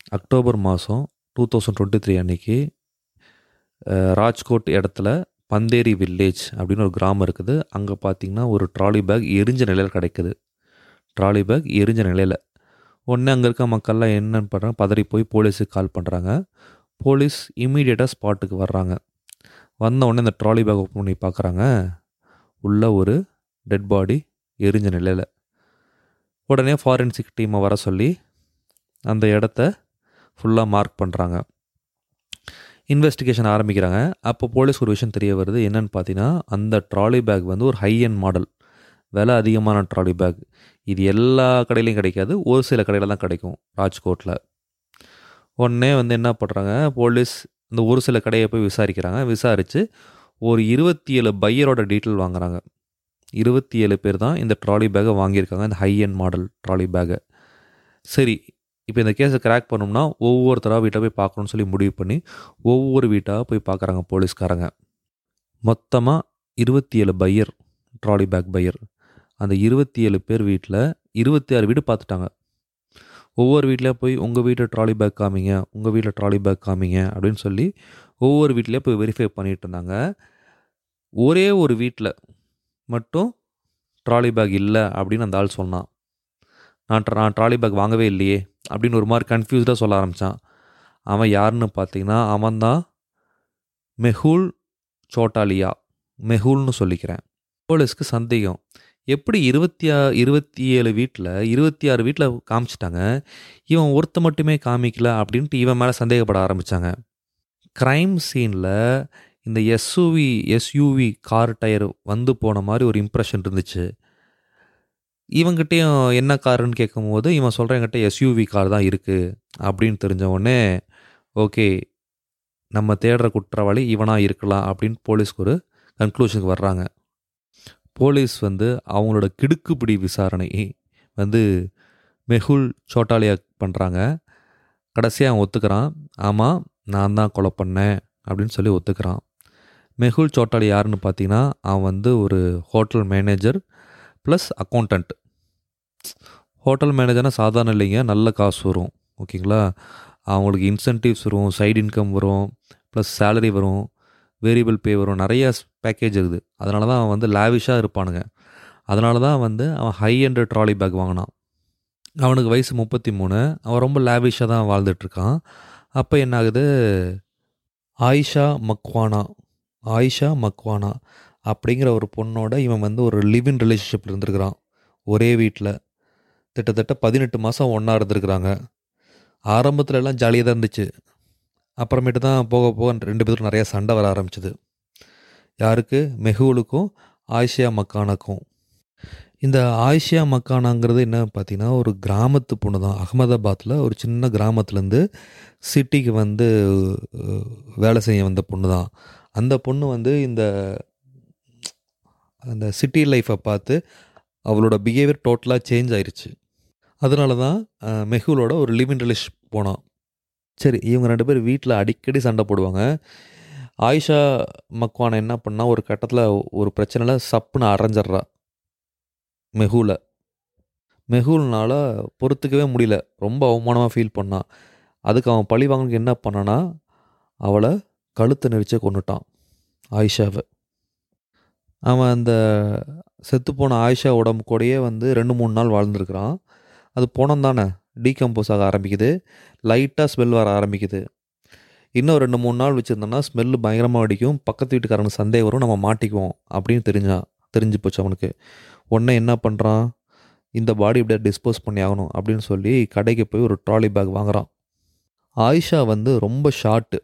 October மாதம் two thousand twenty three அன்னைக்கு அஹ், ராஜ்கோட் இடத்துல பந்தேரி வில்லேஜ் அப்படின்னு ஒரு கிராமம் இருக்குது அங்கே பார்த்தீங்கன்னா ஒரு ட்ராலி பேக் எரிஞ்ச நிலையில் கிடைக்குது ட்ராலி பேக் எரிஞ்ச நிலையில் உடனே அங்கே இருக்க மக்கள்லாம் என்னன்னு பண்ணுறாங்க பதறி போய் போலீஸுக்கு கால் பண்ணுறாங்க போலீஸ் இம்மீடியட்டாக ஸ்பாட்டுக்கு வர்றாங்க வந்த உடனே இந்த ட்ராலி பேக் ஓப்பன் பண்ணி பார்க்குறாங்க உள்ள ஒரு டெட் பாடி எரிஞ்ச நிலையில் உடனே ஃபாரென்சிக் டீமை வர சொல்லி அந்த இடத்த ஃபுல்லாக மார்க் பண்ணுறாங்க இன்வெஸ்டிகேஷன் ஆரம்பிக்கிறாங்க அப்போ போலீஸ் ஒரு விஷயம் தெரிய வருது என்னன்னு பார்த்தீங்கன்னா அந்த ட்ராலி பேக் வந்து ஒரு ஹை எண்ட் மாடல் விலை அதிகமான ட்ராலி பேக் இது எல்லா கடையிலையும் கிடைக்காது ஒரு சில கடையில் தான் கிடைக்கும் ராஜ்கோட்டில் உடனே வந்து என்ன பண்ணுறாங்க போலீஸ் இந்த ஒரு சில கடையை போய் விசாரிக்கிறாங்க விசாரித்து ஒரு இருபத்தி ஏழு பையரோட டீட்டெயில் வாங்குறாங்க இருபத்தி ஏழு பேர் தான் இந்த ட்ராலி பேக்கை வாங்கியிருக்காங்க இந்த ஹை எண்ட் மாடல் ட்ராலி பேக்கை சரி இப்போ இந்த கேஸை கிராக் பண்ணோம்னா ஒவ்வொருத்தராக வீட்டை போய் பார்க்கணும்னு சொல்லி முடிவு பண்ணி ஒவ்வொரு வீட்டாக போய் பார்க்குறாங்க போலீஸ்காரங்க மொத்தமாக இருபத்தி ஏழு பையர் ட்ராலி பேக் பையர் அந்த இருபத்தி ஏழு பேர் வீட்டில் இருபத்தி ஆறு வீடு பார்த்துட்டாங்க ஒவ்வொரு வீட்டில் போய் உங்கள் வீட்டில் ட்ராலி பேக் காமிங்க உங்கள் வீட்டில் ட்ராலி பேக் காமிங்க அப்படின்னு சொல்லி ஒவ்வொரு வீட்லேயும் போய் வெரிஃபை பண்ணிட்டு இருந்தாங்க ஒரே ஒரு வீட்டில் மட்டும் ட்ராலி பேக் இல்லை அப்படின்னு அந்த ஆள் சொன்னான் நான் ட்ரா- நான் ட்ராலி பேக் வாங்கவே இல்லையே அப்படின்னு ஒரு மாதிரி கன்ஃபியூஸ்டாக சொல்ல ஆரம்பித்தான் அவன் யாருன்னு பார்த்தீங்கன்னா அவன் தான் மெஹூல் சோட்டாலியா மெஹூல்னு சொல்லிக்கிறேன் போலீஸ்க்கு சந்தேகம் எப்படி இருபத்தி ஆ இருபத்தி ஏழு வீட்டில் இருபத்தி ஆறு வீட்டில் காமிச்சிட்டாங்க இவன் ஒருத்த மட்டுமே காமிக்கல அப்படின்ட்டு இவன் மேலே சந்தேகப்பட ஆரம்பித்தாங்க க்ரைம் சீனில் இந்த எஸ்யூவி எஸ்யூவி கார் டயர் வந்து போன மாதிரி ஒரு இம்ப்ரெஷன் இருந்துச்சு இவங்கிட்டயும் என்ன காருன்னு கேட்கும்போது இவன் சொல்கிறான் என்கிட்ட எஸ்யூவி கார் தான் இருக்குது அப்படின்னு தெரிஞ்ச உடனே ஓகே நம்ம தேடுற குற்றவாளி இவனாக இருக்கலாம் அப்படின்னு போலீஸ்க்கு ஒரு கன்க்ளூஷனுக்கு வர்றாங்க போலீஸ் வந்து அவங்களோட கிடுக்குப்பிடி விசாரணை வந்து மெஹுல் சோட்டாலியா பண்ணுறாங்க கடைசியாக அவன் ஒத்துக்கிறான் ஆமாம் நான் தான் கொலை பண்ணேன் அப்படின்னு சொல்லி ஒத்துக்கிறான் மெஹுல் சோட்டாலி யாருன்னு பார்த்தீங்கன்னா அவன் வந்து ஒரு hotel manager plus accountant hotel மேனேஜர்னா சாதாரண இல்லைங்க நல்ல காசு வரும் ஓகேங்களா அவங்களுக்கு இன்சென்டிவ்ஸ் வரும் சைடு இன்கம் வரும் ப்ளஸ் சேலரி வரும் வேரியபிள் பே வரும் நிறைய பேக்கேஜ் இருக்குது அதனால தான் அவன் வந்து லாவிஷாக இருப்பானுங்க அதனால தான் வந்து அவன் ஹை எண்ட் ட்ராலி பேக் வாங்கினான் அவனுக்கு வயசு முப்பத்தி மூணு அவன் ரொம்ப லாவிஷாக தான் வாழ்ந்துட்டுருக்கான் அப்போ என்ன ஆகுது ஆயிஷா மக்வானா ஆயிஷா மக்வானா அப்படிங்கிற ஒரு பொண்ணோட இவன் வந்து ஒரு லிவ் இன் ரிலேஷன்ஷிப்பில் இருந்திருக்கிறான் ஒரே வீட்டில் கிட்டத்தட்ட பதினெட்டு மாதம் ஒன்றா இருந்திருக்கிறாங்க ஆரம்பத்துல எல்லாம் ஜாலியாக தான் இருந்துச்சு அப்புறமேட்டு தான் போக போக ரெண்டு பேருக்கும் நிறைய சண்டை வர ஆரம்பிச்சது யாருக்கு மெஹூலுக்கும் ஆயிஷியா மக்கானாக்கும் இந்த ஆயிஷியா மக்கானாங்கிறது என்ன பார்த்தீங்கன்னா ஒரு கிராமத்து பொண்ணு தான் அகமதாபாத்தில் ஒரு சின்ன கிராமத்துலேருந்து சிட்டிக்கு வந்து அஹ், வேலை செய்ய வந்த பொண்ணு தான் அந்த பொண்ணு வந்து இந்த அந்த சிட்டி லைஃப்பை பார்த்து அவளோட பிஹேவியர் டோட்டலாக சேஞ்ச் ஆயிருச்சு அதனால தான் அஹ், மெஹூலோட ஒரு லிவிங் ரிலேஷன் போனான் சரி இவங்க ரெண்டு பேர் வீட்டில் அடிக்கடி சண்டை போடுவாங்க ஆயிஷா மக்வானை என்ன பண்ணா ஒரு கட்டத்தில் ஒரு பிரச்சனையில் சப்புன்னு அரைஞ்சிட்றா மெஹூல மெஹூல்னால பொறுத்துக்கவே முடியல ரொம்ப அவமானமாக ஃபீல் பண்ணான் அதுக்கு அவன் பழி வாங்கணுக்கு என்ன பண்ணானா அவளை கழுத்தை நெரிச்சே கொண்டுட்டான் ஆயிஷாவை அவன் அந்த செத்துப்போன ஆயிஷா உடம்பு கூடயே வந்து ரெண்டு மூணு நாள் வாழ்ந்துருக்கிறான் அது போனம் தானே டீகம்போஸ் ஆக ஆரம்பிக்குது லைட்டாக ஸ்மெல் வர ஆரம்பிக்குது இன்னும் ரெண்டு மூணு நாள் வச்சுருந்தோம்னா ஸ்மெல்லு பயங்கரமாக அடிக்கும் பக்கத்து வீட்டுக்காரனுக்கு சந்தேகம் வரும் நம்ம மாட்டிக்குவோம் அப்படின்னு தெரிஞ்சான் தெரிஞ்சு போச்சு அவனுக்கு உடனே என்ன பண்ணுறான் இந்த பாடி இப்படியே டிஸ்போஸ் பண்ணி ஆகணும் அப்படின்னு சொல்லி கடைக்கு போய் ஒரு ட்ராலி பேக் வாங்குறான் ஆயிஷா வந்து ரொம்ப ஷார்ட்டு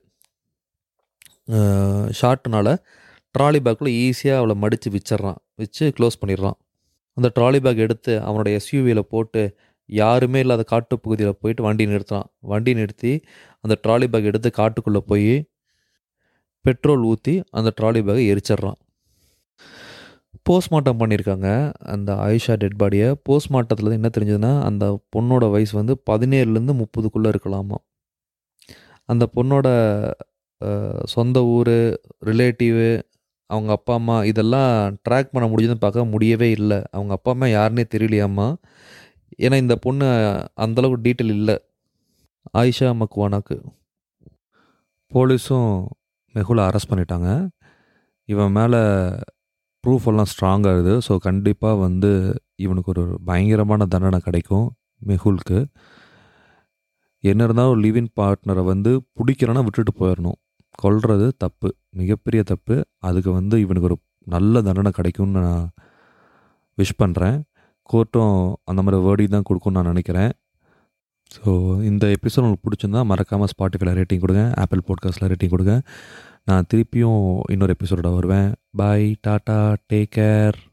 ஷார்ட்னால ட்ராலி பேக்கில் ஈஸியாக அவளை மடித்து வச்சிட்றான் வச்சு க்ளோஸ் பண்ணிடுறான் அந்த ட்ராலி பேக் எடுத்து அவனோட எஸ்யூவியில் போட்டு யாருமே இல்லாத காட்டு பகுதியில் போயிட்டு வண்டி நிறுத்துறான் வண்டி நிறுத்தி அந்த ட்ராலி பேக் எடுத்து காட்டுக்குள்ளே போய் பெட்ரோல் ஊற்றி அந்த ட்ராலி பேக்கை எரிச்சிட்றான் போஸ்ட்மார்ட்டம் பண்ணியிருக்காங்க அந்த ஆயிஷா டெட் பாடியை போஸ்ட்மார்ட்டத்தில் என்ன தெரிஞ்சதுன்னா அந்த பொண்ணோட வயசு வந்து பதினேழுலேருந்து முப்பதுக்குள்ளே இருக்கலாமா அந்த பொண்ணோட அஹ், சொந்த ஊர் ரிலேட்டிவு அவங்க அப்பா அம்மா இதெல்லாம் ட்ராக் பண்ண முடிஞ்சதுன்னு பார்க்க முடியவே இல்லை அவங்க அப்பா அம்மா யாருன்னே தெரியலையாம்மா ஏன்னா இந்த பொண்ணு அந்தளவுக்கு டீட்டெயில் இல்லை ஆயிஷா மக்வானாக்கு போலீஸும் மெகுலை அரெஸ்ட் பண்ணிட்டாங்க இவன் மேலே ப்ரூஃப் எல்லாம் ஸ்ட்ராங்காக இருக்குது ஸோ கண்டிப்பாக வந்து இவனுக்கு ஒரு பயங்கரமான தண்டனை கிடைக்கும் மெகுலுக்கு என்ன இருந்தாலும் லிவின் பார்ட்னரை வந்து பிடிக்கிறனா விட்டுட்டு போயிடணும் கொல்றது தப்பு மிகப்பெரிய தப்பு அதுக்கு வந்து இவனுக்கு ஒரு நல்ல தண்டனை கிடைக்கும்னு நான் விஷ் பண்ணுறேன் கோர்ட்டும் அந்த மாதிரி வேர்டி தான் கொடுக்கும்னு நான் நினைக்கிறேன் ஸோ இந்த எபிசோட் உங்களுக்கு பிடிச்சிருந்தா மறக்காமல் ஸ்பாட்டிஃபைல ரேட்டிங் கொடுங்க ஆப்பிள் பாட்காஸ்ட்டில் ரேட்டிங் கொடுங்க நான் திருப்பியும் இன்னொரு எபிசோடோட வருவேன் பாய் டாட்டா டேக் கேர்